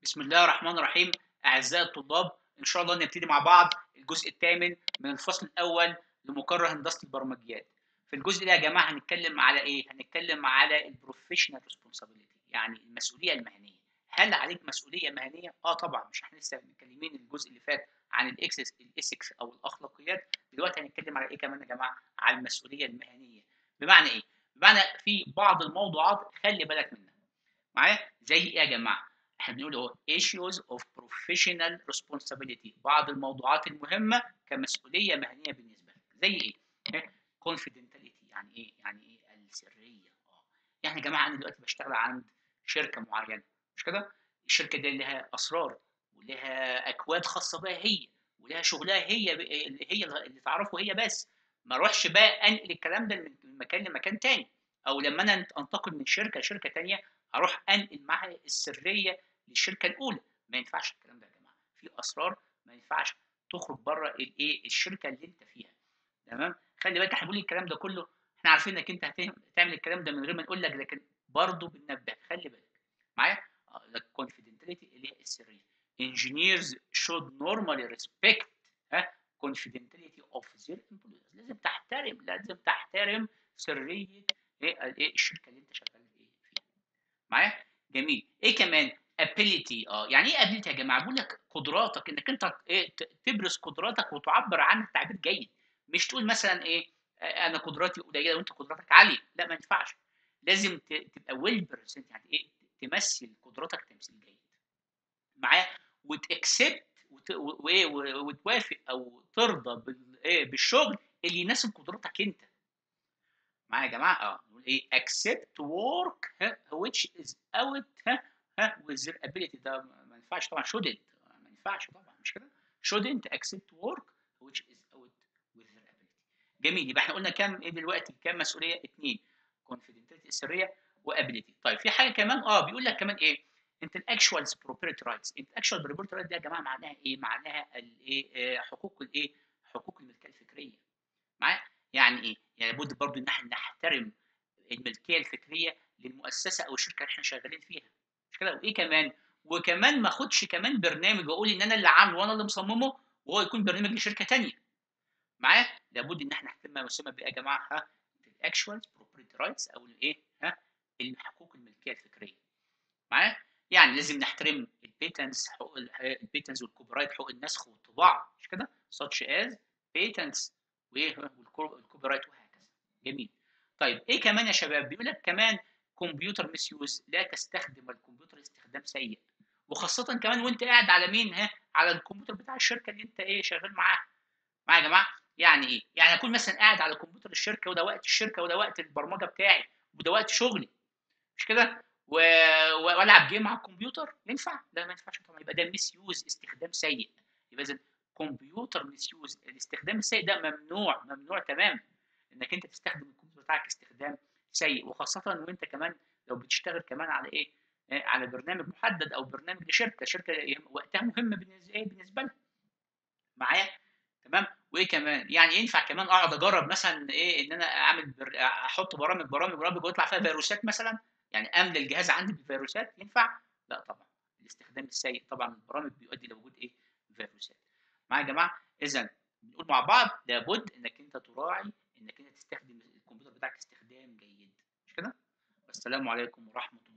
بسم الله الرحمن الرحيم اعزائي الطلاب ان شاء الله نبتدي مع بعض الجزء الثامن من الفصل الاول لمقرر هندسه البرمجيات في الجزء ده يا جماعه هنتكلم على ايه هنتكلم على البروفيشنال ريسبونسابيلتي يعني المسؤوليه المهنيه هل عليك مسؤوليه مهنيه اه طبعا مش احنا لسه متكلمين الجزء اللي فات عن الاكسس الاسكس او الاخلاقيات دلوقتي هنتكلم على ايه كمان يا جماعه على المسؤوليه المهنيه بمعنى ايه بمعنى في بعض الموضوعات خلي بالك منها معايا زي ايه يا جماعه احنا بنقول اهو issues of professional responsibility بعض الموضوعات المهمه كمسؤوليه مهنيه بالنسبه لك زي ايه confidentiality يعني ايه يعني ايه السريه اه يعني يا جماعه انا دلوقتي بشتغل عند شركه معينه مش كده الشركه دي لها اسرار ولها اكواد خاصه بها هي ولها شغلها هي ب... هي اللي تعرفه هي بس ما اروحش بقى انقل الكلام ده من مكان لمكان تاني او لما انا انتقل من شركه لشركه تانيه اروح انقل معاها السريه للشركه الاولى ما ينفعش الكلام ده يا جماعه في اسرار ما ينفعش تخرج بره الايه الشركه اللي انت فيها تمام خلي بالك احنا بنقول الكلام ده كله احنا عارفين انك انت هتعمل الكلام ده من غير ما نقول لك لكن برضه بننبه خلي بالك معايا الكونفيدنتاليتي اللي هي السريه engineers should normally respect ها confidentiality of their employees لازم تحترم لازم تحترم سريه ايه الشركه اللي انت شغال فيها معايا جميل ايه كمان ability اه يعني ايه ability يا جماعه بقول لك قدراتك انك انت ايه تبرز قدراتك وتعبر عنها تعبير جيد مش تقول مثلا ايه انا قدراتي قليله وانت قدراتك عاليه لا ما ينفعش لازم تبقى ويل برسنت يعني ايه تمثل قدراتك تمثيل جيد معايا وتاكسبت وتوافق او ترضى بالشغل اللي يناسب قدراتك انت معايا يا جماعه اه نقول ايه accept work which is out ها ها with their ability ده ما ينفعش طبعا shouldn't ما ينفعش طبعا مش كده shouldn't accept work which is out with their ability جميل يبقى احنا قلنا كام ايه دلوقتي كام مسؤوليه اثنين confidentiality السريه وابيليتي طيب في حاجه كمان اه بيقول لك كمان ايه انت الاكشوال بروبرتي رايتس انت الاكشوال بروبرتي رايتس دي يا جماعه معناها ايه معناها الايه حقوق الايه حقوق الملكيه الفكريه معايا يعني ايه يعني لابد برضو ان احنا نحترم الملكيه الفكريه للمؤسسه او الشركه اللي احنا شغالين فيها مش كده وايه كمان وكمان ما اخدش كمان برنامج واقول ان انا اللي عامله وانا اللي مصممه وهو يكون برنامج لشركه ثانيه معايا لابد ان احنا نحترم ما يسمى بايه يا جماعه ها الاكشوال بروبرتي رايتس او الايه ها الحقوق الملكيه الفكريه معايا يعني لازم نحترم البيتنتس حقوق البيتنتس والكوبي رايت حقوق النسخ والطباعه مش كده such as patents والكوبي رايت وهكذا جميل طيب ايه كمان يا شباب بيقول لك كمان كمبيوتر مس يوز لا تستخدم الكمبيوتر استخدام سيء وخاصه كمان وانت قاعد على مين ها على الكمبيوتر بتاع الشركه اللي انت ايه شغال معاها معايا يا جماعه يعني ايه يعني اكون مثلا قاعد على كمبيوتر الشركه وده وقت الشركه وده وقت البرمجه بتاعي وده وقت شغلي مش كده و... والعب جيم على الكمبيوتر ينفع لا ما ينفعش طبعا يبقى ده مس يوز استخدام سيء يبقى اذا كمبيوتر مس يوز الاستخدام السيء ده ممنوع ممنوع تماما انك انت تستخدم الكمبيوتر بتاعك استخدام سيء وخاصه وانت كمان لو بتشتغل كمان على ايه على برنامج محدد او برنامج لشركه شركه وقتها مهم بالنسبه ايه بالنسبه لها معايا تمام وايه كمان يعني ينفع كمان اقعد اجرب مثلا ايه ان انا اعمل بر... احط برامج برامج برامج ويطلع فيها فيروسات مثلا يعني املى الجهاز عندي بالفيروسات ينفع لا طبعا الاستخدام السيء طبعا البرامج بيؤدي لوجود ايه فيروسات معايا يا جماعه اذا بنقول مع بعض لابد انك انت تراعي انك انت تستخدم الكمبيوتر بتاعك استخدام جيد مش كده والسلام عليكم ورحمه